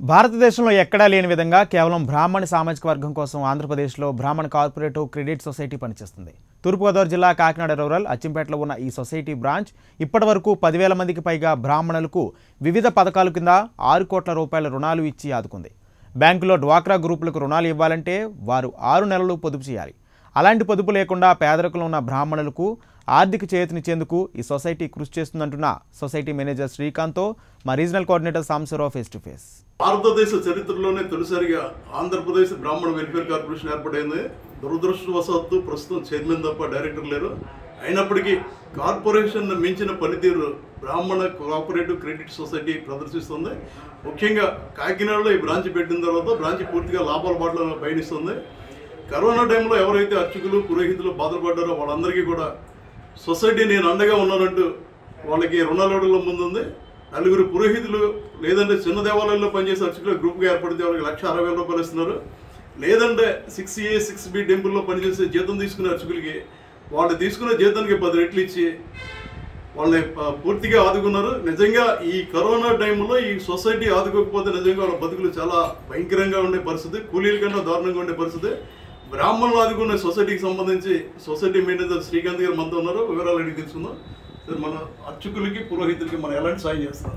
భారతదేశంలో ఎక్కడా లేని విధంగా కేవలం బ్రాహ్మణ సామాజిక వర్గం కోసం ఆంధ్రప్రదేశ్లో బ్రాహ్మణ కార్పొరేటివ్ క్రెడిట్ సొసైటీ పనిచేస్తుంది తూర్పుగోదావరి జిల్లా కాకినాడ రూరల్ అచ్చింపేటలో ఉన్న ఈ సొసైటీ బ్రాంచ్ ఇప్పటివరకు పదివేల మందికి పైగా బ్రాహ్మణులకు వివిధ పథకాల కింద ఆరు కోట్ల రూపాయల రుణాలు ఇచ్చి ఆదుకుంది బ్యాంకులో డ్వాక్రా గ్రూపులకు రుణాలు ఇవ్వాలంటే వారు ఆరు నెలలు పొదుపు చేయాలి అలాంటి పొదుపు లేకుండా పేదరికంలో ఉన్న బ్రాహ్మణులకు ఆర్థిక చేయూతనిచ్చేందుకు ఈ సొసైటీ కృషి చేస్తుందంటున్న సొసైటీ మేనేజర్ శ్రీకాంత్తో మా regional coordinator Sambasivarao face to face భారతదేశ చరిత్రలోనే తొలిసారిగా ఆంధ్రప్రదేశ్ బ్రాహ్మణ వెల్ఫేర్ కార్పొరేషన్ ఏర్పడైంది దురదృష్టవశాత్తు ప్రస్తుతం చైర్మన్ తప్ప డైరెక్టర్ లేరు అయినప్పటికీ కార్పొరేషన్ మించిన పనితీరు బ్రాహ్మణ కోఆపరేటివ్ క్రెడిట్ సొసైటీ ప్రదర్శిస్తుంది ముఖ్యంగా కాకినాడలో ఈ బ్రాంచ్ పెట్టిన తర్వాత బ్రాంచ్ పూర్తిగా లాభాల బాటలో పయనిస్తుంది కరోనా టైంలో ఎవరైతే అర్చకులు పురోహితులు బాధపడ్డారో వాళ్ళందరికీ కూడా సొసైటీ నేను అండగా ఉన్నానంటూ వాళ్ళకి రుణాలు ఇవ్వడంలో ముందుంది నలుగురు పురోహితులు లేదంటే చిన్న దేవాలయాల్లో పనిచేసే అర్చకులు గ్రూప్గా ఏర్పడితే వాళ్ళకి లక్ష అరవై వేల రూపాయలు ఇస్తున్నారు లేదంటే సిక్స్ ఏ సిక్స్ బి టెంపుల్లో పనిచేసే జీతం తీసుకునే అర్చకులకి వాళ్ళు తీసుకునే జీతానికి పది రెట్లు ఇచ్చి వాళ్ళని ప- పూర్తిగా ఆదుకున్నారు నిజంగా ఈ కరోనా టైంలో ఈ సొసైటీ ఆదుకోకపోతే నిజంగా వాళ్ళ బతుకులు చాలా భయంకరంగా ఉండే పరిస్థితి కూలీల కన్నా దారుణంగా ఉండే పరిస్థితి బ్రాహ్మణులు ఆదుకునే సొసైటీకి సంబంధించి సొసైటీ మేనేజర్ శ్రీకాంత్ గారు మనతో ఉన్నారు వివరాలు అడిగి తెలుసుకుందాం సార్ మన అర్చకులకి పురోహితులకి మనం ఎలాంటి సాయం చేస్తాం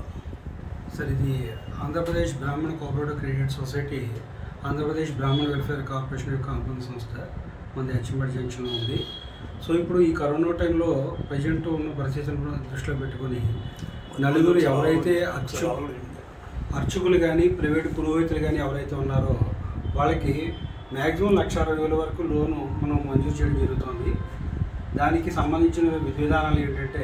సార్ ఇది ఆంధ్రప్రదేశ్ బ్రాహ్మణ కోఆపరేటివ్ క్రెడిట్ సొసైటీ ఆంధ్రప్రదేశ్ బ్రాహ్మణ వెల్ఫేర్ కార్పొరేషన్ యొక్క అనుబంధ సంస్థ మన అచ్చంపేట జంక్షన్లో ఉంది సో ఇప్పుడు ఈ కరోనా టైంలో ప్రజెంట్ ఉన్న పరిస్థితులను దృష్టిలో పెట్టుకొని నలుగురు ఎవరైతే అర్చు అర్చకులు కానీ ప్రైవేట్ పురోహితులు కానీ ఎవరైతే ఉన్నారో వాళ్ళకి మ్యాక్సిమం లక్ష అరవై వేల వరకు లోను మనం మంజూరు చేయడం జరుగుతుంది దానికి సంబంధించిన విధి విధానాలు ఏంటంటే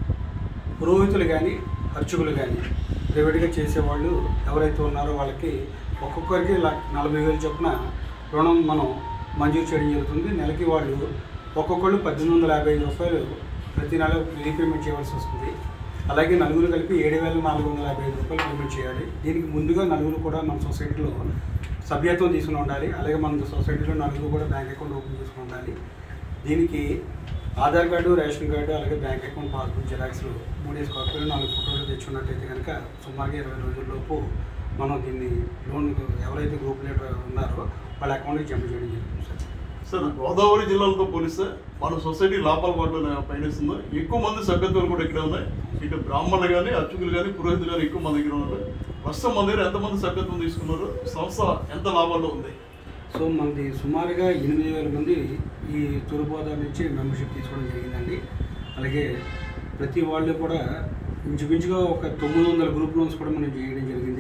పురోహితులు కానీ అర్చకులు కానీ ప్రైవేట్గా చేసేవాళ్ళు ఎవరైతే ఉన్నారో వాళ్ళకి ఒక్కొక్కరికి ల- నలభై వేలు చొప్పున రుణం మనం మంజూరు చేయడం జరుగుతుంది నెలకి వాళ్ళు ఒక్కొక్కళ్ళు పద్దెనిమిది వందల యాభై ఐదు రూపాయలు ప్రతి నెల రీపేమెంట్ చేయవలసి వస్తుంది అలాగే నలుగురు కలిపి ఏడు వేల నాలుగు వందల యాభై ఐదు రూపాయలు పేమెంట్ చేయాలి దీనికి ముందుగా నలుగురు కూడా మన సొసైటీలో సభ్యత్వం తీసుకుని ఉండాలి అలాగే మన సొసైటీలో నలుగురు కూడా బ్యాంక్ అకౌంట్ ఓపెన్ చేసుకుని ఉండాలి దీనికి ఆధార్ కార్డు రేషన్ కార్డు అలాగే బ్యాంక్ అకౌంట్ పాస్బుక్ జిరాక్స్లు మూడేసి కాపీలు నాలుగు ఫోటోలు తెచ్చుకున్నట్టయితే కనుక సుమారుగా ఇరవై రోజుల్లోపు మనం దీన్ని లోన్ ఎవరైతే గ్రూప్ లీడర్ ఉన్నారో వాళ్ళ అకౌంట్కి జమ చేయడం జరుగుతుంది సార్ సార్ గోదావరి జిల్లాలతో పోలిస్తే మన సొసైటీ లాభాల బాటలో పయనిస్తుంది ఎక్కువ మంది సభ్యత్వాలు కూడా ఇక్కడ ఉన్నాయి ఇటు బ్రాహ్మణులు కానీ అర్చకులు కానీ పురోహితులు కానీ ఎక్కువ మంది దగ్గర ఉన్నారు ప్రస్తుతం మన దగ్గర ఎంతమంది సభ్యత్వం తీసుకున్నారు సంస్థ ఎంత లాభాల్లో ఉంది సో మనది సుమారుగా ఎనిమిది వేల మంది ఈ తూర్పుగోదావరి నుంచి మెంబర్షిప్ తీసుకోవడం జరిగిందండి అలాగే ప్రతి వాళ్ళు కూడా ఇంచుమించుగా ఒక తొమ్మిది వందల గ్రూప్ లోన్స్ కూడా మనం చేయడం జరిగింది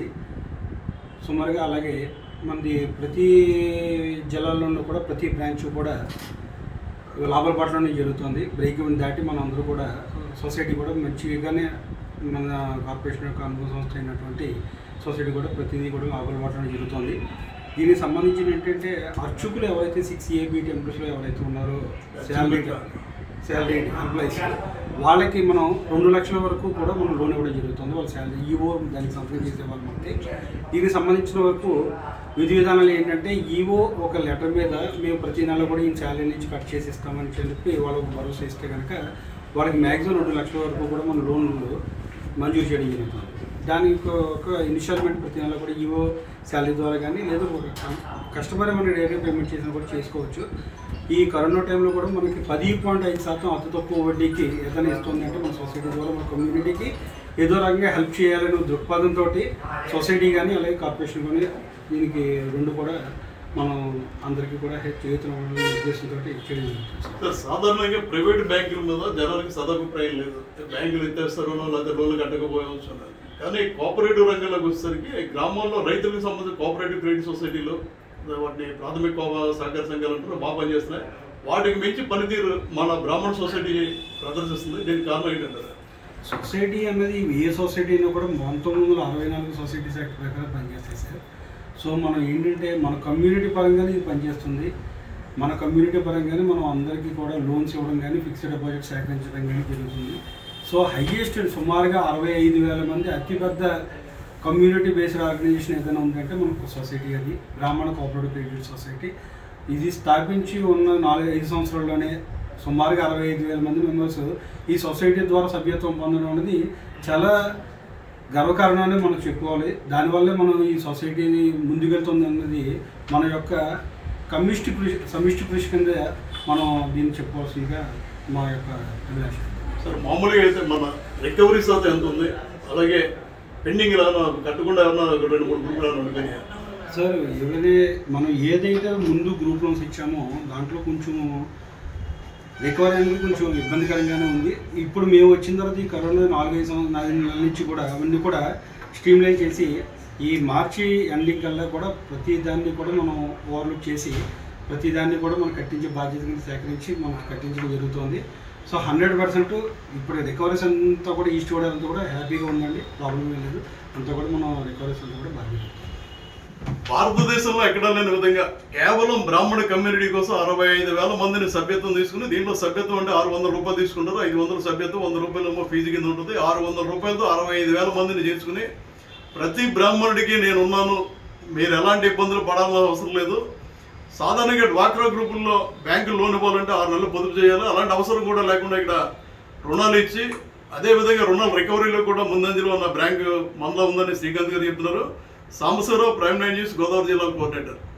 సుమారుగా అలాగే మనది ప్రతి జిల్లాలోనూ కూడా ప్రతి బ్రాంచ్ కూడా లాభాల పట్లనే జరుగుతుంది బ్రేక్ ఈవెన్ దాటి మన అందరూ కూడా సొసైటీ కూడా మంచిగానే మన కార్పొరేషన్ యొక్క అనుభవ సంస్థ అయినటువంటి సొసైటీ కూడా ప్రతిదీ కూడా లాభాల పట్లనే జరుగుతుంది దీనికి సంబంధించిన ఏంటంటే అర్చకులు ఎవరైతే సిక్స్ ఏబీ టెంపుల్స్లో ఎవరైతే ఉన్నారో శాలరీ శాలరీ ఎంప్లాయీస్ వాళ్ళకి మనం రెండు లక్షల వరకు కూడా మనం లోన్ ఇవ్వడం జరుగుతుంది వాళ్ళ శాలరీ ఈఓ దానికి సంతకం చేసే వాళ్ళు మనకి దీనికి సంబంధించిన వరకు విధి విధానాలు ఏంటంటే ఈఓ ఒక లెటర్ మీద మేము ప్రతి నెల కూడా ఈ శాలరీ నుంచి కట్ చేసి ఇస్తామని చెప్పి వాళ్ళకు భరోసా ఇస్తే కనుక వాళ్ళకి మ్యాక్సిమం రెండు లక్షల వరకు కూడా మన లోన్లు మంజూరు చేయడం జరుగుతుంది దానికి ఒక- ఒక ఇన్స్టాల్మెంట్ ప్రతి నెల కూడా ఈఓ శాలరీ ద్వారా కానీ లేదా ఒక కస్టమర్ ఏమైనా డైరెక్ట్ పేమెంట్ చేసినా కూడా చేసుకోవచ్చు ఈ కరోనా టైంలో కూడా మనకి పది పాయింట్ ఐదు శాతం అతి తక్కువ వడ్డీకి ఏదైనా ఇస్తుందంటే మన సొసైటీ ద్వారా మన కమ్యూనిటీకి ఏదో రకంగా హెల్ప్ చేయాలనే దృక్పథంతో సొసైటీ కానీ అలాగే కార్పొరేషన్ కానీ దీనికి రెండు కూడా మనం అందరికీ కూడా హెల్ప్ చేయుతున్న ఉద్దేశంతో చేయడం జరుగుతుంది సార్ సాధారణంగా ప్రైవేట్ బ్యాంకుల మీద జనాలకి సదభిప్రాయం లేదు బ్యాంకులు ఎత్తేస్తారు లేదా లోన్లు కట్టకపోవచ్చు అన్నది కానీ కోఆపరేటివ్ రంగంలోకి వచ్చేసరికి గ్రామాల్లో రైతులకు సంబంధించిన కోఆపరేటివ్ క్రెడిట్ సొసైటీలు వాటిని ప్రాథమిక కో- సహకార సంఘాలు అంటారు బాగా పనిచేస్తున్నాయి వాటికి మించి పనితీరు మన బ్రాహ్మణ సొసైటీ ప్రదర్శిస్తుంది దీనికి కారణం ఏంటంటారు సొసైటీ అనేది ఏ సొసైటీలో కూడా పంతొమ్మిది వందల అరవై నాలుగు సొసైటీస్ యాక్ట్ ప్రకారం పనిచేస్తాయి సార్ సో మనం ఏంటంటే మన కమ్యూనిటీ పరంగానే ఇది పనిచేస్తుంది మన కమ్యూనిటీ పరంగానే మనం అందరికీ కూడా లోన్స్ ఇవ్వడం కానీ ఫిక్స్డ్ డిపాజిట్ సేకరించడం కానీ జరుగుతుంది సో హయ్యెస్ట్ సుమారుగా అరవై ఐదు వేల మంది అతిపెద్ద కమ్యూనిటీ బేస్డ్ ఆర్గనైజేషన్ ఏదైనా ఉందంటే మనకు సొసైటీ అది బ్రాహ్మణ కోఆపరేటివ్ క్రెడిట్ సొసైటీ ఇది స్థాపించి ఉన్న నాలుగు ఐదు సంవత్సరాల్లోనే సుమారుగా అరవై ఐదు వేల మంది మెంబర్స్ ఈ సొసైటీ ద్వారా సభ్యత్వం పొందడం అనేది చాలా గర్వకారణాన్ని మనం చెప్పుకోవాలి దానివల్లే మనం ఈ సొసైటీని ముందుకెళ్తుంది అన్నది మన యొక్క కమ్యూనిస్ట్ కృషి సమిష్టి కృషి కింద మనం దీన్ని చెప్పుకోవాల్సిందిగా మా యొక్క అభిలాష సార్ మామూలుగా అయితే మన రికవరీ శాతం ఎంత ఉంది అలాగే పెండింగ్ ఏమైనా కట్టకుండా ఏమన్నా ఒక రెండు మూడు గ్రూపులు ఏమైనా ఉండిపోయినాయా సార్ ఎవరైతే మనం ఏదైతే ముందు గ్రూప్ లోన్స్ ఇచ్చామో దాంట్లో కొంచెం రికవరీ అనేది కొంచెం ఇబ్బందికరంగానే ఉంది ఇప్పుడు మేము వచ్చిన తర్వాత ఈ కరోనా నాలుగైదు సంవత్సరాలు నాలుగు నెలల నుంచి కూడా అవన్నీ కూడా స్ట్రీమ్లైన్ చేసి ఈ మార్చి ఎండింగ్ కల్లా కూడా ప్రతి దాన్ని కూడా మనం ఓవర్లుక్ చేసి ప్రతి దాన్ని కూడా మనం కట్టించే బాధ్యత కింద సేకరించి మనం కట్టించడం జరుగుతుంది సో హండ్రెడ్ పర్సెంట్ ఇప్పుడు రికవరీస్ అంతా కూడా ఈస్ట్ గోదావరి అంతా కూడా హ్యాపీగా ఉందండి ప్రాబ్లం ఏం లేదు అంతా కూడా మనం రికవరీస్ అంతా కూడా బాగా భారతదేశంలో ఎక్కడా లేని విధంగా కేవలం బ్రాహ్మణ కమ్యూనిటీ కోసం అరవై ఐదు వేల మందిని సభ్యత్వం తీసుకుని దీంట్లో సభ్యత్వం అంటే ఆరు వందల రూపాయలు తీసుకుంటారు ఐదు వందల సభ్యత్వం వంద రూపాయలు ఏమో ఫీజు కింద ఉంటుంది ఆరు వందల రూపాయలతో అరవై ఐదు వేల మందిని చేసుకుని ప్రతి బ్రాహ్మణుడికి నేను ఉన్నాను మీరు ఎలాంటి ఇబ్బందులు పడాల్సిన అవసరం లేదు సాధారణంగా డ్వాక్రా గ్రూపుల్లో బ్యాంకు లోన్ ఇవ్వాలంటే ఆరు నెలలు పొదుపు చేయాలి అలాంటి అవసరం కూడా లేకుండా ఇక్కడ రుణాలు ఇచ్చి అదేవిధంగా రుణాల రికవరీలో కూడా ముందంజలో ఉన్న బ్యాంకు మనలో ఉందని శ్రీకాంత్ గారు చెప్తున్నారు Sambasivarao prime nine news Godavari జిల్లా కోఆర్డినేటర్